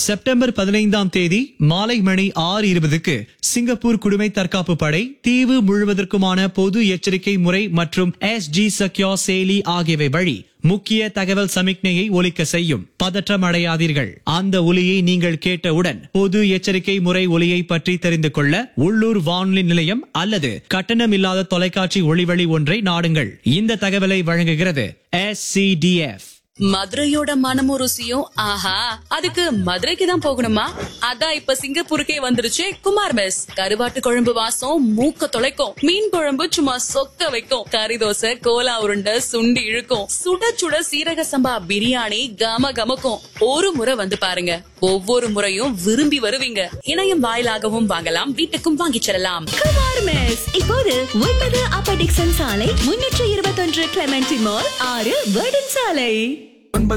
September பதினைந்தாம் தேதி மாலை மணி ஆறு இருபதுக்கு சிங்கப்பூர் குடிமை தற்காப்பு படை தீவு முழுவதற்குமான பொது எச்சரிக்கை முறை மற்றும் எஸ் ஜி சக்யோ செயலி ஆகியவை வழி முக்கிய தகவல் சமிக்ஞையை ஒலிக்க செய்யும் பதற்றம் அடையாதீர்கள் அந்த ஒலியை நீங்கள் கேட்டவுடன் பொது எச்சரிக்கை முறை ஒலியை பற்றி தெரிந்து கொள்ள உள்ளூர் வானொலி நிலையம் அல்லது கட்டணமில்லாத தொலைக்காட்சி ஒளிவழி ஒன்றை நாடுங்கள் இந்த தகவலை வழங்குகிறது எஸ் மதுரையோட மனமும் ருசியும் ஆஹா அதுக்கு மதுரைக்கு தான் போகணுமா அதான் இப்ப சிங்கப்பூருக்கே வந்துருச்சு குமார் மெஸ் கருவாட்டு குழம்பு வாசம் மூக்க தொலைக்கும் மீன் குழம்பு சும்மா சொக்க வைக்கும் கறி தோசை கோலா உருண்டை சுண்டி இழுக்கும் சுட சுட சீரக சம்பா பிரியாணி கம கமக்கும் ஒரு முறை வந்து பாருங்க ஒவ்வொரு முறையும் விரும்பி வருவீங்க இணையம் வாயிலாகவும் வாங்கலாம் வீட்டுக்கும் வாங்கிச் செல்லலாம் குமார் மெஸ் இப்போது ஒன்பது அப்ப டிக்சன் சாலை முன்னூற்று இருபத்தொன்று கிளமெண்டி மால் ஆறு வேர்டன் சாலை